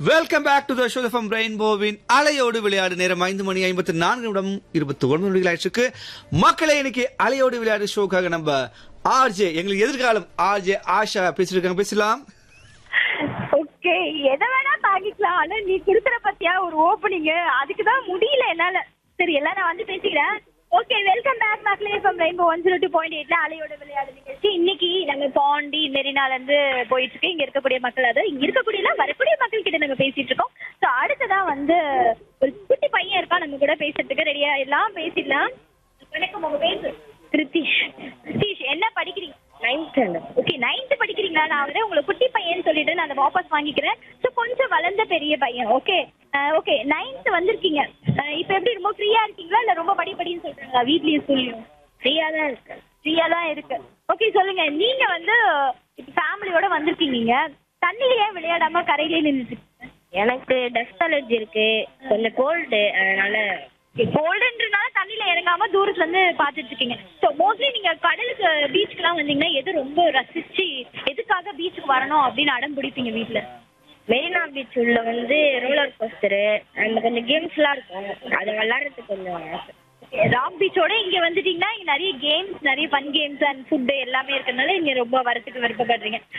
welcome back to the show from ரெயின்போவின் அலையோடு விளையாடு நேரம் ஐந்து மணி ஐம்பத்தி நான்கு நிமிடம் இருபத்தி ஒன்பது மணிகள் ஆயிடுச்சு மக்களே இன்னைக்கு அலையோடு விளையாடு ஷோக்காக நம்ம ஆர்ஜே எங்களுக்கு எதிர்காலம் ஆர்ஜே ஆஷா பேசிருக்காங்க பேசலாம் ஓகே எதை வேணா தாங்கிக்கலாம் ஆனா நீ குடுக்குற பத்தியா ஒரு ஓப்பனிங் அதுக்கு தான் முடியல என்னால சரி எல்லாம் நான் வந்து பேசிக்கிறேன் ஓகே வெல்கம் பேக் மக்களே from Rainbow one zero two point எயிட்ல அலையோட விளையாடு நிகழ்ச்சி இன்னைக்கு நம்ம பாண்டி மெரினால இருந்து போயிட்டு இருக்கு இங்க இருக்கக்கூடிய மக்கள் அது இங்க இருக்கக்கூடிய எல்லாம் வரக்கூடிய மக்கள் கிட்ட நம்ம பேசிட்டு இருக்கோம் ஸோ அடுத்ததா வந்து ஒரு குட்டி பையன் இருக்கா நம்ம கூட பேசுறதுக்கு ரெடியா எல்லாம் பேசிடலாம் வணக்கம் உங்க பேர் கிருத்திஷ் கிருத்திஷ் என்ன படிக்கிறீங்க நைன்த் ஸ்டாண்டர்ட் ஓகே நைன்த் படிக்கிறீங்களா நான் வந்து உங்களை குட்டி பையன் சொல்லிட்டு நான் அதை வாபஸ் வாங்கிக்கிறேன் ஸோ கொஞ்சம் வளர்ந்த பெரிய பையன் ஓகே ஓகே நைன்த் வந்திருக்கீங்க அஹ் இப்போ எப்படி ரொம்ப ஃப்ரீயா இருக்கீங்களா இல்ல ரொம்ப படி படின்னு சொல்றாங்களா வீட்லயும் ஸ்கூல்லையும் ஃப்ரீயா தான் இருக்கு ஃப்ரீயா தான் இருக்கு ஓகே சொல்லுங்க நீங்க வந்து இப்போ ஃபேமிலியோட வந்திருக்கீங்க நீங்க தண்ணிலேயே விளையாடாம கரையிலே நின்றுட்டு எனக்கு டஸ்ட் அலர்ஜி இருக்கு கொஞ்சம் கோல்டு அதனால கோல்டுன்றனால தண்ணியில இறங்காம தூரத்துல இருந்து பாத்துட்டு இருக்கீங்க ஸோ மோஸ்ட்லி நீங்க கடலுக்கு பீச்சுக்குலாம் வந்தீங்கன்னா எது ரொம்ப ரசிச்சு எதுக்காக பீச்சுக்கு வரணும் அப்படின்னு அடம் பிடிப்பீங்க வீட்ல மெரினா பீச் உள்ள வந்து ரோலர் கோஸ்டரு அந்த கொஞ்சம் கேம்ஸ்லாம் இருக்கும் அதை விளாட்றதுக்கு கொஞ்சம் ஆசை ராக் பீச்சோட இங்க வந்துட்டீங்கன்னா இங்க நிறைய கேம்ஸ் நிறைய ஃபன் கேம்ஸ் அண்ட் ஃபுட் எல்லாமே இருக்கறனால இங்க ரொம்ப வரத்துக்கு விருப்பப்படுறீங்க